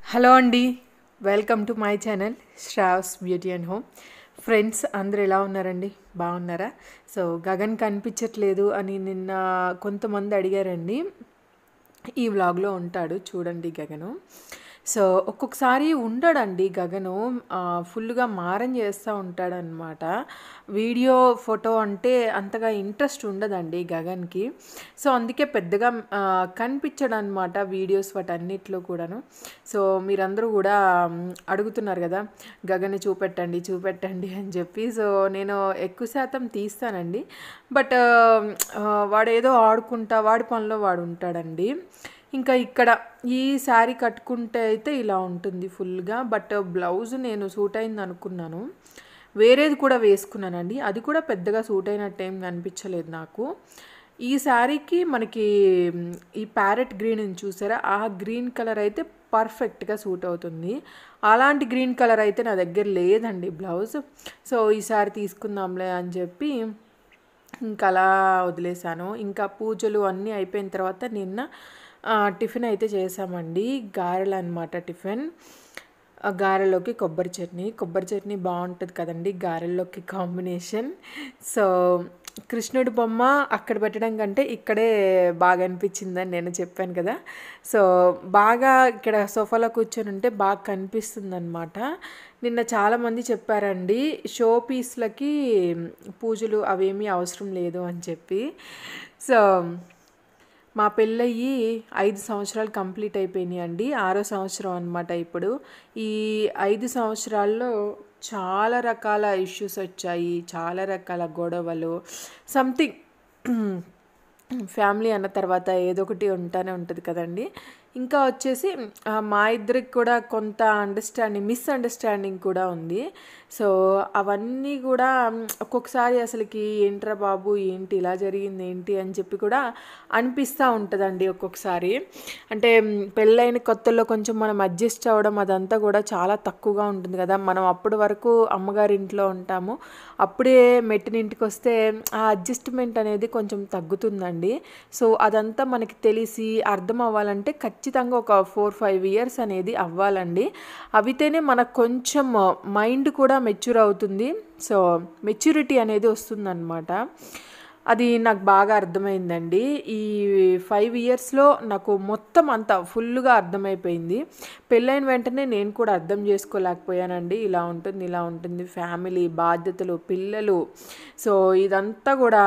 hello అండి welcome to my channel Shravs beauty and home friends అందరు ఎలా ఉన్నారండి బాగున్నారా సో గగన్ కనిపించట్లేదు అని నిన్న కొంతమంది అడిగారండి ఈ వ్లాగ్లో ఉంటాడు చూడండి గగను సో ఒక్కొక్కసారి ఉండడండి గగను ఆ, ఫుల్గా మారం చేస్తూ ఉంటాడనమాట వీడియో ఫోటో అంటే అంతగా ఇంట్రెస్ట్ ఉండదండి గగన్కి సో అందుకే పెద్దగా ఆ, కనిపించడు అనమాట వీడియోస్ వాటన్నిటిలో కూడాను సో మీరందరూ కూడా మ్, అడుగుతున్నారు కదా గగన్ని చూపెట్టండి చూపెట్టండి అని చెప్పి సో నేను ఎక్కువ శాతం తీస్తానండి బట్ వాడు ఏదో ఆడుకుంటా వాడి పనిలో వాడు ఉంటాడండి ఇంకా ఇక్కడ ఈ శారీ కట్టుకుంటే అయితే ఇలా ఉంటుంది ఫుల్గా బట్ బ్లౌజ్ నేను సూట్ అయింది అనుకున్నాను వేరేది కూడా వేసుకున్నానండి అది కూడా పెద్దగా సూట్ అయినట్టు ఏం కనిపించలేదు నాకు ఈ శారీకి మనకి మ్, ఈ ప్యారెట్ గ్రీన్ అని చూసారా ఆ గ్రీన్ కలర్ అయితే పర్ఫెక్ట్గా సూట్ అవుతుంది అలాంటి గ్రీన్ కలర్ అయితే నా దగ్గర లేదండి బ్లౌజ్ సో ఈ సారీ తీసుకుందాంలే అని చెప్పి ఇంకా అలా వదిలేశాను ఇంకా పూజలు అన్నీ అయిపోయిన తర్వాత నిన్న ఆ, టిఫిన్ అయితే చేసామండి గారెలు అనమాట టిఫిన్ ఆ గారెలోకి కొబ్బరి చట్నీ కొబ్బరి చట్నీ బాగుంటుంది కదండి గారెల్లోకి కాంబినేషన్ సో కృష్ణుడి బొమ్మ అక్కడ పెట్టడం కంటే ఇక్కడే బాగా అనిపించిందని నేను చెప్పాను కదా సో బాగా ఇక్కడ సోఫాలో కూర్చొని ఉంటే బాగా కనిపిస్తుంది అనమాట నిన్న చాలామంది చెప్పారండి షో పీస్లకి పూజలు అవేమీ అవసరం లేదు అని చెప్పి సో మా పెళ్ళయ్యి ఐదు సంవత్సరాలు కంప్లీట్ అయిపోయినాయి అండి ఆరో సంవత్సరం అనమాట ఇప్పుడు ఈ ఐదు సంవత్సరాల్లో చాలా రకాల ఇష్యూస్ వచ్చాయి చాలా రకాల గొడవలు సంథింగ్ ఫ్యామిలీ అన్న తర్వాత ఏదో ఒకటి ఉంటానే ఉంటుంది కదండి ఇంకా వచ్చేసి ఆ, మా ఇద్దరికి కూడా కొంత అండర్స్టాండింగ్ మిస్అండర్స్టాండింగ్ కూడా ఉంది సో అవన్నీ కూడా మ్, ఒక్కొక్కసారి అసలుకి ఏంట్రా బాబు ఏంటి ఇలా జరిగింది ఏంటి అని చెప్పి కూడా అనిపిస్తూ ఉంటుందండి ఒక్కొక్కసారి అంటే మ్, పెళ్ళైన కొత్తల్లో కొంచెం మనం అడ్జస్ట్ అవ్వడం అదంతా కూడా చాలా తక్కువగా ఉంటుంది కదా మనం అప్పటి వరకు అమ్మగారి ఇంట్లో ఉంటాము అప్పుడే మెట్టినింటికి వస్తే ఆ అడ్జస్ట్మెంట్ అనేది కొంచెం తగ్గుతుందండి సో అదంతా మనకి తెలిసి అర్థం అవ్వాలంటే ఖచ్చితంగా ఒక ఫోర్ ఫైవ్ ఇయర్స్ అనేది అవ్వాలండి అవితేనే మనకు కొంచెం మైండ్ కూడా మెచ్యూర్ అవుతుంది సో మెచ్యూరిటీ అనేది వస్తుందన్నమాట అది నాకు బాగా అర్థమైందండి ఈ ఫైవ్ ఇయర్స్లో నాకు మొత్తం అంతా ఫుల్గా అర్థమైపోయింది పెళ్ళైన వెంటనే నేను కూడా అర్థం చేసుకోలేకపోయానండి ఇలా ఉంటుంది ఇలా ఉంటుంది ఫ్యామిలీ బాధ్యతలు పిల్లలు సో ఇదంతా కూడా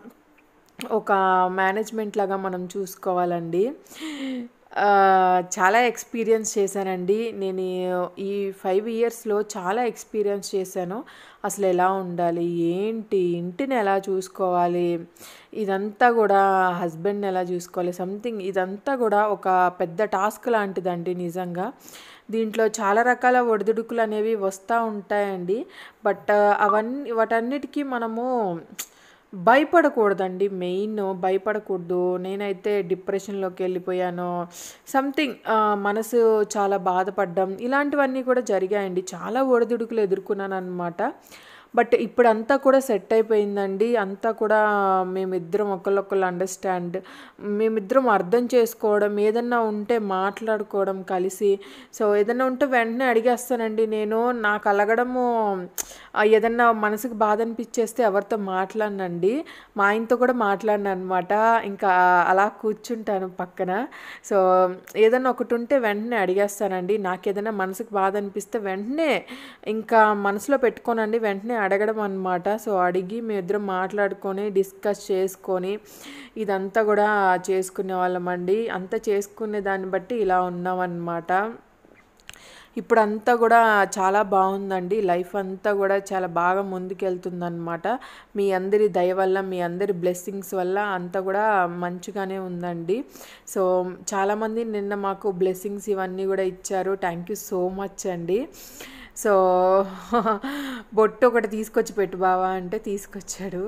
ఒక మేనేజ్మెంట్ లాగా మనం చూసుకోవాలండి ఆ, చాలా ఎక్స్పీరియన్స్ చేశానండి నేను ఈ- ఈ ఫైవ్ ఇయర్స్లో చాలా ఎక్స్పీరియన్స్ చేశాను అసలు ఎలా ఉండాలి ఏంటి ఇంటిని ఎలా చూసుకోవాలి ఇదంతా కూడా హస్బెండ్ని ఎలా చూసుకోవాలి సంథింగ్ ఇదంతా కూడా ఒక పెద్ద టాస్క్ లాంటిదండి నిజంగా దీంట్లో చాలా రకాల ఒడిదుడుకులు అనేవి వస్తూ ఉంటాయండి బట్ అవన్నీ వాటన్నిటికీ మనము భయపడకూడదండి మెయిన్ భయపడకూడదు నేనైతే డిప్రెషన్లోకి వెళ్ళిపోయాను సంథింగ్ మనసు చాలా బాధపడ్డం ఇలాంటివన్నీ కూడా జరిగాయండి చాలా ఒడిదుడుకులు ఎదుర్కొన్నాను అనమాట బట్ ఇప్పుడంతా కూడా సెట్ అయిపోయిందండి అంతా కూడా మేమిద్దరం ఒకళ్ళొకళ్ళు అండర్స్టాండ్ మేమిద్దరం అర్థం చేసుకోవడం ఏదన్నా ఉంటే మాట్లాడుకోవడం కలిసి సో ఏదన్నా ఉంటే వెంటనే అడిగేస్తానండి నేను నాకు అలగడము ఆ, ఏదన్నా మనసుకు బాధ అనిపించేస్తే ఎవరితో మాట్లాడనండి మా ఆయనతో కూడా మాట్లాడిన అనమాట ఇంకా అలా కూర్చుంటాను పక్కన సో ఏదన్నా ఒకటి ఉంటే వెంటనే అడిగేస్తానండి నాకు ఏదైనా మనసుకు బాధ అనిపిస్తే వెంటనే ఇంకా మనసులో పెట్టుకోనండి వెంటనే అడగడం అనమాట సో అడిగి మేమిద్దరం మాట్లాడుకొని డిస్కస్ చేసుకొని ఇదంతా కూడా చేసుకునే వాళ్ళమండి అంతా చేసుకునే దాన్ని బట్టి ఇలా ఉన్నామన్నమాట ఇప్పుడు అంతా కూడా చాలా బాగుందండి లైఫ్ అంతా కూడా చాలా బాగా ముందుకెళ్తుందన్నమాట మీ అందరి దయ వల్ల మీ అందరి బ్లెస్సింగ్స్ వల్ల అంతా కూడా మంచిగానే ఉందండి సో చాలామంది నిన్న మాకు బ్లెస్సింగ్స్ ఇవన్నీ కూడా ఇచ్చారు థ్యాంక్ యూ సో మచ్ అండి సో బొట్టు ఒకటి తీసుకొచ్చి పెట్టు బావా అంటే తీసుకొచ్చాడు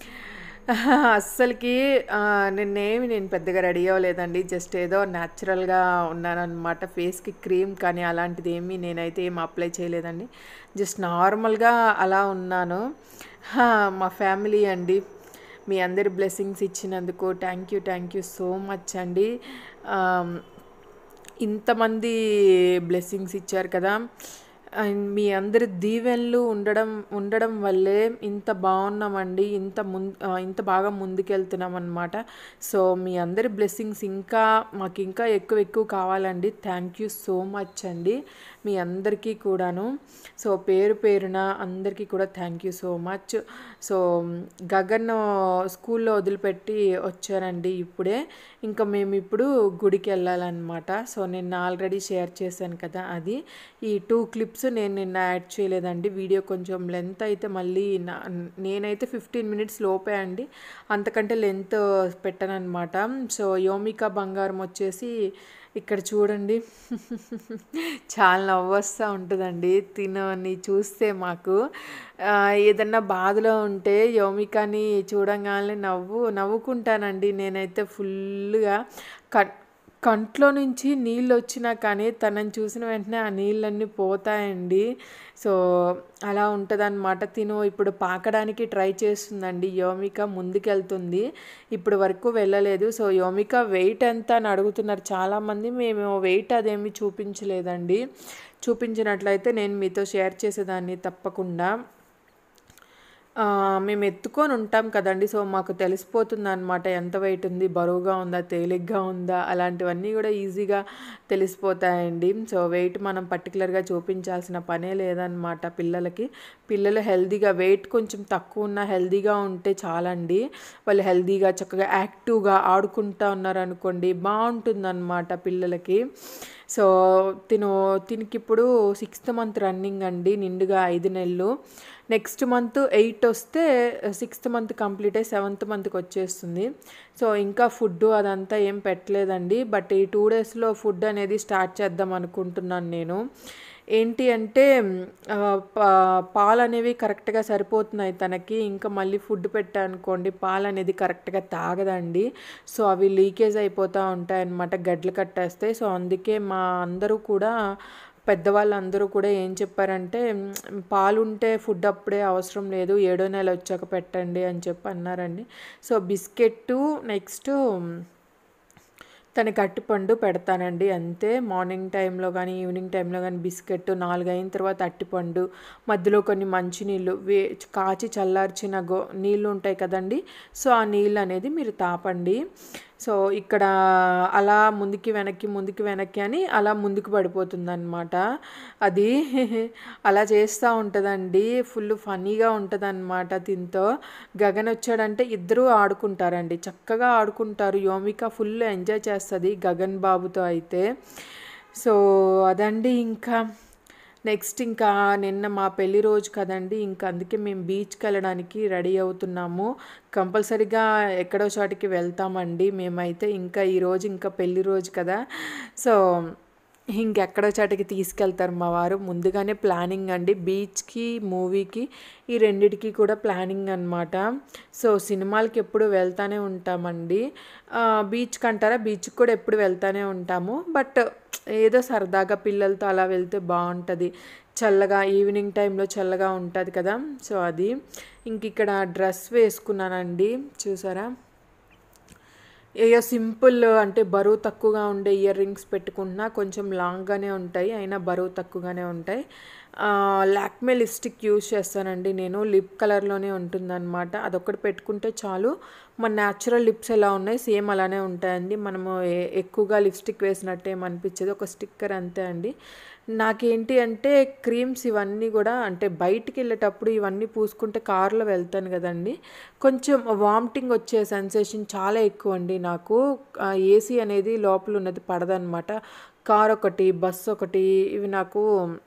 అస్సలకి ఆ, నిన్నేమి నేను పెద్దగా రెడీ అవ్వలేదండి జస్ట్ ఏదో న్యాచురల్గా ఉన్నానన్నమాట ఫేస్కి క్రీమ్ కానీ అలాంటిది ఏమీ నేనైతే ఏం అప్లై చేయలేదండి జస్ట్ నార్మల్గా అలా ఉన్నాను హా, మా ఫ్యామిలీ అండి మీ అందరి బ్లెస్సింగ్స్ ఇచ్చినందుకు thank you thank you so much అండి ఆమ్, ఇంతమంది బ్లెస్సింగ్స్ ఇచ్చారు కదా అండ్ మీ అందరి దీవెనలు ఉండడం ఉండడం వల్లే ఇంత బాగున్నామండి ఇంత ముం ఆ, ఇంత బాగా ముందుకెళ్తున్నాం అనమాట సో మీ అందరి బ్లెస్సింగ్స్ ఇంకా మాకు ఇంకా ఎక్కువ ఎక్కువ కావాలండి థ్యాంక్ యూ సో మచ్ అండి మీ అందరికీ కూడాను సో పేరు పేరున అందరికీ కూడా thank you so much so Gagan స్కూల్లో వదిలిపెట్టి వచ్చారండి ఇప్పుడే ఇంకా మేము ఇప్పుడు గుడికి వెళ్ళాలన్నమాట సో నేను ఆల్రెడీ షేర్ చేశాను కదా అది ఈ టూ క్లిప్స్ నేను నిన్న యాడ్ చేయలేదండి వీడియో కొంచెం లెంత్ అయితే మళ్ళీ నా నేనైతే ఫిఫ్టీన్ మినిట్స్ లోపే అండి అంతకంటే లెంత్ పెట్టాను అనమాట సో యోమిక బంగారం వచ్చేసి ఇక్కడ చూడండి చాలా నవ్వొస్తూ ఉంటుందండి తినని చూస్తే మాకు ఆ, ఏదన్నా బాధలో ఉంటే యోమికని చూడంగానే నవ్వు నవ్వుకుంటానండి నేనైతే ఫుల్గా కన్ కంట్లో నుంచి నీళ్ళు వచ్చినా కానీ తనని చూసిన వెంటనే ఆ నీళ్ళన్నీ పోతాయండి సో అలా ఉంటుందన్నమాట తిను ఇప్పుడు పాకడానికి ట్రై చేస్తుందండి యోమిక ముందుకెళ్తుంది ఇప్పుడు వరకు వెళ్ళలేదు సో యోమిక వెయిట్ ఎంత అని అడుగుతున్నారు చాలామంది మేము వెయిట్ అదేమి చూపించలేదండి చూపించినట్లయితే నేను మీతో షేర్ చేసేదాన్ని తప్పకుండా ఆ, మేము ఎత్తుకొని ఉంటాం కదండి సో మాకు తెలిసిపోతుంది అనమాట ఎంత వెయిట్ ఉంది బరువుగా ఉందా తేలిగ్గా ఉందా అలాంటివన్నీ కూడా ఈజీగా తెలిసిపోతాయండి సో వెయిట్ మనం పర్టికులర్గా చూపించాల్సిన పనే లేదనమాట పిల్లలకి పిల్లలు హెల్తీగా వెయిట్ కొంచెం తక్కువ ఉన్న హెల్తీగా ఉంటే చాలండి వాళ్ళు హెల్తీగా చక్కగా యాక్టివ్గా ఆడుకుంటా ఉన్నారనుకోండి బాగుంటుందన్నమాట పిల్లలకి సో తిను తినికి ఇప్పుడు సిక్స్త్ మంత్ రన్నింగ్ అండి నిండుగా ఐదు నెలలు నెక్స్ట్ మంత్ ఎయిట్ వస్తే సిక్స్త్ మంత్ కంప్లీట్ అయ్యి సెవెంత్ మంత్కి వచ్చేస్తుంది సో ఇంకా ఫుడ్ అదంతా ఏం పెట్టలేదండి బట్ ఈ టూ డేస్లో ఫుడ్ అనేది స్టార్ట్ చేద్దాం అనుకుంటున్నాను నేను ఏంటి అంటే ఆ, పా- పాలు అనేవి కరెక్ట్గా సరిపోతున్నాయి తనకి ఇంకా మళ్ళీ ఫుడ్ పెట్టా అనుకోండి పాలు అనేది కరెక్ట్గా తాగదండి సో అవి లీకేజ్ అయిపోతూ ఉంటాయి అన్నమాట గడ్డలు కట్టేస్తాయి సో అందుకే మా అందరూ కూడా పెద్దవాళ్ళు అందరూ కూడా ఏం చెప్పారంటే "మ్, పాలు ఉంటే ఫుడ్ అప్పుడే అవసరం లేదు ఏడో నెల వచ్చాక పెట్టండి అని చెప్పి అన్నారండి సో బిస్కెట్ నెక్స్ట్ తనకి అట్టిపండు పెడతానండి అంతే మార్నింగ్ టైంలో కానీ ఈవినింగ్ టైంలో కానీ బిస్కెట్ నాలుగు అయిన తర్వాత అట్టిపండు మధ్యలో కొన్ని మంచినీళ్ళు వే కాచి చల్లార్చిన గో నీళ్ళు ఉంటాయి కదండి సో ఆ నీళ్ళు అనేది మీరు తాపండి సో ఇక్కడ అలా ముందుకి వెనక్కి ముందుకి వెనక్కి అని అలా ముందుకు పడిపోతుంది అనమాట అది అలా చేస్తూ ఉంటుందండి ఫుల్ ఫన్నీగా ఉంటుంది అనమాట దీంతో గగన్ వచ్చాడంటే ఇద్దరూ ఆడుకుంటారండి చక్కగా ఆడుకుంటారు యోమిక ఫుల్ ఎంజాయ్ చేస్తుంది గగన్ బాబుతో అయితే సో అదండి ఇంకా నెక్స్ట్ ఇంకా నిన్న మా పెళ్లి రోజు కదండి ఇంకా అందుకే మేము బీచ్కి వెళ్ళడానికి రెడీ అవుతున్నాము కంపల్సరీగా ఎక్కడో చోటికి వెళ్తామండి మేమైతే ఇంకా ఈరోజు ఇంకా పెళ్లి రోజు కదా సో ఇంకెక్కడో చాటికి తీసుకెళ్తారు మా వారు ముందుగానే ప్లానింగ్ అండి బీచ్కి మూవీకి ఈ రెండిటికి కూడా ప్లానింగ్ అనమాట సో సినిమాలకి ఎప్పుడు వెళ్తానే ఉంటామండి ఆ, బీచ్కి అంటారా బీచ్కి కూడా ఎప్పుడు వెళ్తానే ఉంటాము బట్ ఏదో సరదాగా పిల్లలతో అలా వెళ్తే బాగుంటుంది చల్లగా ఈవినింగ్ టైంలో చల్లగా ఉంటుంది కదా సో అది ఇంక ఇక్కడ డ్రెస్ వేసుకున్నానండి చూసారా ఏయో సింపుల్ అంటే బరువు తక్కువగా ఉండే ఇయర్ రింగ్స్ పెట్టుకున్నా కొంచెం లాంగ్గానే ఉంటాయి అయినా బరువు తక్కువగానే ఉంటాయి లాక్మే లిప్స్టిక్ యూజ్ చేస్తానండి నేను లిప్ కలర్లోనే ఉంటుందన్నమాట అదొకటి పెట్టుకుంటే చాలు మన న్యాచురల్ లిప్స్ ఎలా ఉన్నాయి సేమ్ అలానే ఉంటాయండి మనము ఏ- ఎక్కువగా లిప్స్టిక్ వేసినట్టు ఏం అనిపించదు ఒక స్టిక్కర్ అంతే అండి నాకేంటి అంటే క్రీమ్స్ ఇవన్నీ కూడా అంటే బయటికి వెళ్ళేటప్పుడు ఇవన్నీ పూసుకుంటే కార్లో వెళ్తాను కదండి కొంచెం వామిటింగ్ వచ్చే సెన్సేషన్ చాలా ఎక్కువ అండి నాకు ఏసీ అనేది లోపల ఉన్నది పడదనమాట కార్ ఒకటి బస్ ఒకటి ఇవి నాకు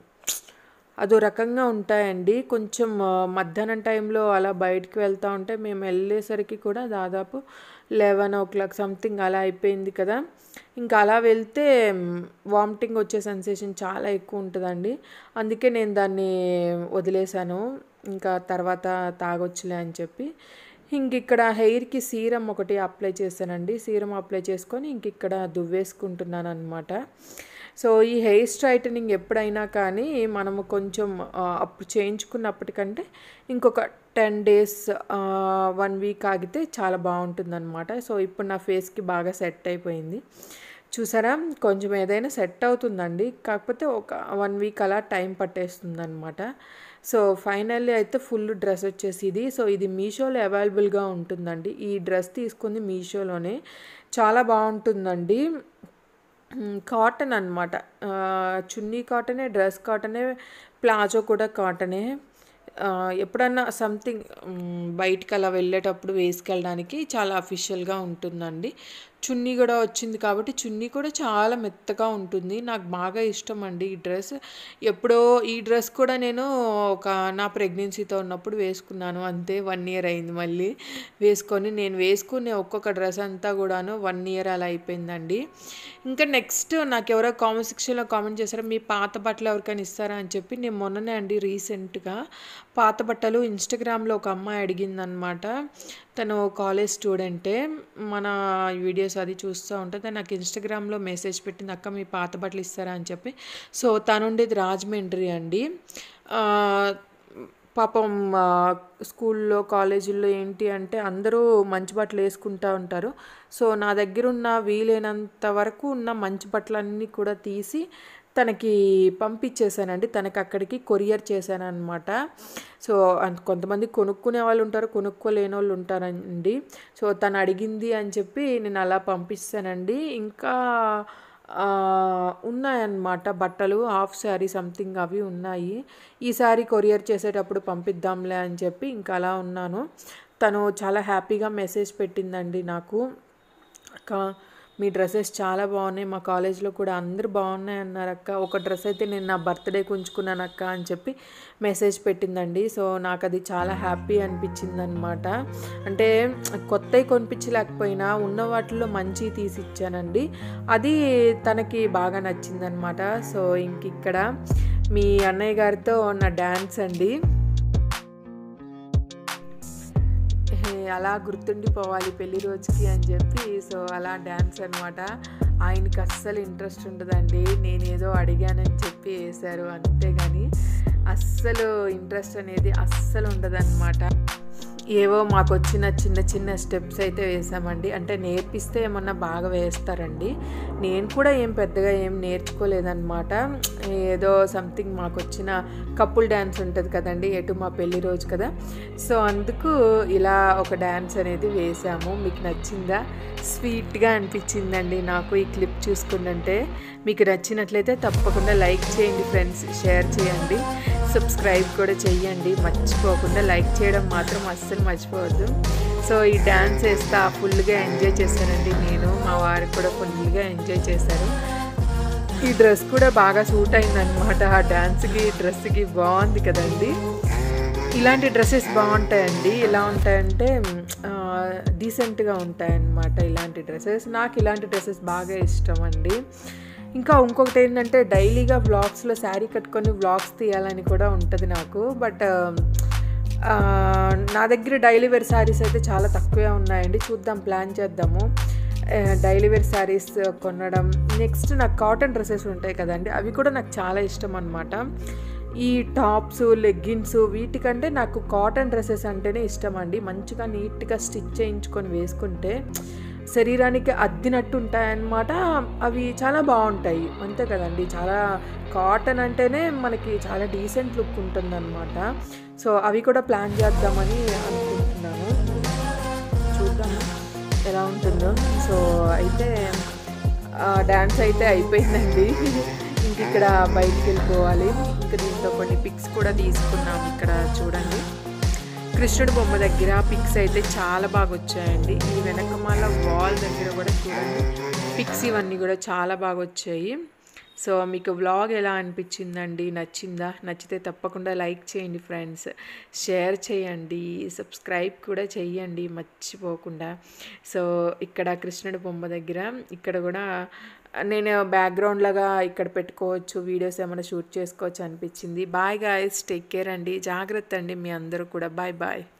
అదో రకంగా ఉంటాయండి కొంచెం ఆ, మధ్యాహ్నం టైంలో అలా బయటికి వెళ్తూ ఉంటే మేము వెళ్ళేసరికి కూడా దాదాపు లెవెన్ ఓ క్లాక్ సంథింగ్ అలా అయిపోయింది కదా ఇంకా అలా వెళ్తే వామిటింగ్ వచ్చే సెన్సేషన్ చాలా ఎక్కువ ఉంటుందండి అందుకే నేను దాన్ని వదిలేశాను ఇంకా తర్వాత తాగొచ్చులే అని చెప్పి ఇంక ఇక్కడ హెయిర్కి సీరం ఒకటి అప్లై చేశానండి సీరం అప్లై చేసుకొని ఇంక ఇక్కడ దువ్వేసుకుంటున్నాను అనమాట సో ఈ హెయిర్ స్ట్రైటనింగ్ ఎప్పుడైనా కానీ మనము కొంచెం ఆ, అప్పుడు చేయించుకున్నప్పటికంటే ఇంకొక టెన్ డేస్ వన్ వీక్ ఆగితే చాలా బాగుంటుందన్నమాట సో ఇప్పుడు నా ఫేస్కి బాగా సెట్ అయిపోయింది చూసారా కొంచెం ఏదైనా సెట్ అవుతుందండి కాకపోతే ఒక వన్ వీక్ అలా టైం పట్టేస్తుంది అనమాట సో ఫైనల్లీ అయితే ఫుల్ డ్రెస్ వచ్చేసి ఇది సో ఇది మీషోలో అవైలబుల్గా ఉంటుందండి ఈ డ్రెస్ తీసుకుంది మీషోలోనే చాలా బాగుంటుందండి మ్, కాటన్ అనమాట చున్నీ కాటనే డ్రెస్ కాటనే ప్లాజో కూడా కాటనే ఆ, ఎప్పుడన్నా సంథింగ్ బయటికి అలా వెళ్ళేటప్పుడు వేసుకెళ్ళడానికి చాలా అఫీషియల్గా ఉంటుందండి చున్నీ కూడా వచ్చింది కాబట్టి చున్నీ కూడా చాలా మెత్తగా ఉంటుంది నాకు బాగా ఇష్టం అండి ఈ డ్రెస్ ఎప్పుడో ఈ డ్రెస్ కూడా నేను ఒక నా ప్రెగ్నెన్సీతో ఉన్నప్పుడు వేసుకున్నాను అంతే వన్ ఇయర్ అయింది మళ్ళీ వేసుకొని నేను వేసుకునే ఒక్కొక్క డ్రెస్ అంతా కూడాను వన్ ఇయర్ అలా అయిపోయిందండి ఇంకా నెక్స్ట్ నాకు ఎవరో కామెంట్ సెక్షన్లో కామెంట్ చేశారు మీ పాత బట్టలు ఎవరికైనా ఇస్తారా అని చెప్పి నేను మొన్ననే అండి రీసెంట్గా పాత బట్టలు ఇన్స్టాగ్రామ్లో ఒక అమ్మాయి అడిగిందనమాట తను కాలేజ్ స్టూడెంటే మన వీడియోస్ అది చూస్తూ ఉంటే తను నాకు ఇన్స్టాగ్రామ్లో మెసేజ్ పెట్టింది అక్క మీ పాత బట్టలు ఇస్తారా అని చెప్పి సో తను ఉండేది రాజమండ్రి అండి ఆ, పాపం ఆ, స్కూల్లో కాలేజీల్లో ఏంటి అంటే అందరూ మంచి బట్టలు వేసుకుంటూ ఉంటారు సో నా దగ్గర ఉన్న వీలైనంత వరకు ఉన్న మంచి బట్టలన్నీ కూడా తీసి తనకి పంపించేశానండి తనకి అక్కడికి కొరియర్ చేశాను అనమాట సో అంత కొంతమంది కొనుక్కునే వాళ్ళు ఉంటారు కొనుక్కోలేని వాళ్ళు ఉంటారండి సో తను అడిగింది అని చెప్పి నేను అలా పంపిస్తానండి ఇంకా ఆ, ఉన్నాయన్నమాట బట్టలు హాఫ్ శారీ సంథింగ్ అవి ఉన్నాయి ఈసారి కొరియర్ చేసేటప్పుడు పంపిద్దాంలే అని చెప్పి ఇంకా అలా ఉన్నాను తను చాలా హ్యాపీగా మెసేజ్ పెట్టిందండి నాకు అక్క మీ డ్రెస్సెస్ చాలా బాగున్నాయి మా కాలేజ్లో కూడా అందరు బాగున్నాయి అన్నారు అక్క ఒక డ్రెస్ అయితే నేను నా బర్త్డేకి ఉంచుకున్నాను అక్క అని చెప్పి మెసేజ్ పెట్టిందండి సో నాకు అది చాలా హ్యాపీ అనిపించింది అనమాట అంటే కొత్తవి కొనిపించలేకపోయినా ఉన్న వాటిల్లో మంచి తీసి ఇచ్చానండి అది తనకి బాగా నచ్చిందనమాట సో ఇంక ఇక్కడ మీ అన్నయ్య గారితో నా డ్యాన్స్ అండి హే, అలా గుర్తుండిపోవాలి పెళ్లి రోజుకి అని చెప్పి సో అలా డ్యాన్స్ అనమాట ఆయనకి అస్సలు ఇంట్రెస్ట్ ఉండదండి నేను ఏదో అడిగానని చెప్పి వేశారు అంతేగాని అస్సలు ఇంట్రెస్ట్ అనేది అస్సలు ఉండదన్నమాట ఏవో మాకు వచ్చిన చిన్న చిన్న స్టెప్స్ అయితే వేసామండి అంటే నేర్పిస్తే ఏమన్నా బాగా వేస్తారండి నేను కూడా ఏం పెద్దగా ఏం నేర్చుకోలేదన్నమాట ఏదో సంథింగ్ మాకు వచ్చిన కపుల్ డ్యాన్స్ ఉంటుంది కదండి ఎటు మా పెళ్లి రోజు కదా సో అందుకు ఇలా ఒక డ్యాన్స్ అనేది వేసాము మీకు నచ్చిందా స్వీట్గా అనిపించిందండి నాకు ఈ క్లిప్ చూసుకుంటుంటే మీకు నచ్చినట్లయితే తప్పకుండా లైక్ చేయండి ఫ్రెండ్స్ షేర్ చేయండి సబ్స్క్రైబ్ కూడా చెయ్యండి మర్చిపోకుండా లైక్ చేయడం మాత్రం అస్సలు మర్చిపోవద్దు సో ఈ డ్యాన్స్ వేస్తా ఫుల్గా ఎంజాయ్ చేశానండి నేను మా వారికి కూడా ఫుల్గా ఎంజాయ్ చేశారు ఈ డ్రెస్ కూడా బాగా సూట్ అయిందనమాట ఆ డ్యాన్స్కి డ్రెస్కి బాగుంది కదండి ఇలాంటి డ్రెస్సెస్ బాగుంటాయండి ఎలా ఉంటాయంటే డీసెంట్గా ఉంటాయన్నమాట ఇలాంటి డ్రెస్సెస్ నాకు ఇలాంటి డ్రెస్సెస్ బాగా ఇష్టం అండి ఇంకా ఇంకొకటి ఏంటంటే డైలీగా వ్లాగ్స్లో శారీ కట్టుకొని వ్లాగ్స్ తీయాలని కూడా ఉంటుంది నాకు బట్ ఆ, నా దగ్గర డైలీ వేర్ శారీస్ అయితే చాలా తక్కువే ఉన్నాయండి చూద్దాం ప్లాన్ చేద్దాము డైలీ వేర్ శారీస్ కొనడం నెక్స్ట్ నాకు కాటన్ డ్రెస్సెస్ ఉంటాయి కదండి అవి కూడా నాకు చాలా ఇష్టం అనమాట ఈ టాప్స్ లెగ్గిన్స్ వీటికంటే నాకు కాటన్ డ్రెస్సెస్ అంటేనే ఇష్టం అండి మంచిగా నీట్గా స్టిచ్ చేయించుకొని వేసుకుంటే శరీరానికి అద్దినట్టు ఉంటాయన్నమాట అవి చాలా బాగుంటాయి అంతే కదండి చాలా కాటన్ అంటేనే మనకి చాలా డీసెంట్ లుక్ ఉంటుందన్నమాట సో అవి కూడా ప్లాన్ చేద్దామని అనుకుంటున్నాను చూద్దాము ఎలా ఉంటుందో సో అయితే డ్యాన్స్ అయితే అయిపోయిందండి ఇంక ఇక్కడ బయటికి వెళ్ళిపోవాలి ఇంకా దీంట్లో కొన్ని పిక్స్ కూడా తీసుకున్నాం ఇక్కడ చూడండి కృష్ణుడి బొమ్మ దగ్గర పిక్స్ అయితే చాలా బాగా వచ్చాయండి ఈ వెనకమాల వాల్ దగ్గర కూడా చూడండి పిక్స్ ఇవన్నీ కూడా చాలా బాగా వచ్చాయి సో మీకు వ్లాగ్ ఎలా అనిపించిందండి నచ్చిందా నచ్చితే తప్పకుండా లైక్ చేయండి ఫ్రెండ్స్ షేర్ చేయండి సబ్స్క్రైబ్ కూడా చేయండి మర్చిపోకుండా సో ఇక్కడ కృష్ణుడి బొమ్మ దగ్గర ఇక్కడ కూడా నేను బ్యాక్గ్రౌండ్ లాగా ఇక్కడ పెట్టుకోవచ్చు వీడియోస్ ఏమైనా షూట్ చేసుకోవచ్చు అనిపించింది బాయ్ గాయస్ టేక్ కేర్ అండి జాగ్రత్త అండి మీ అందరూ కూడా బాయ్ బాయ్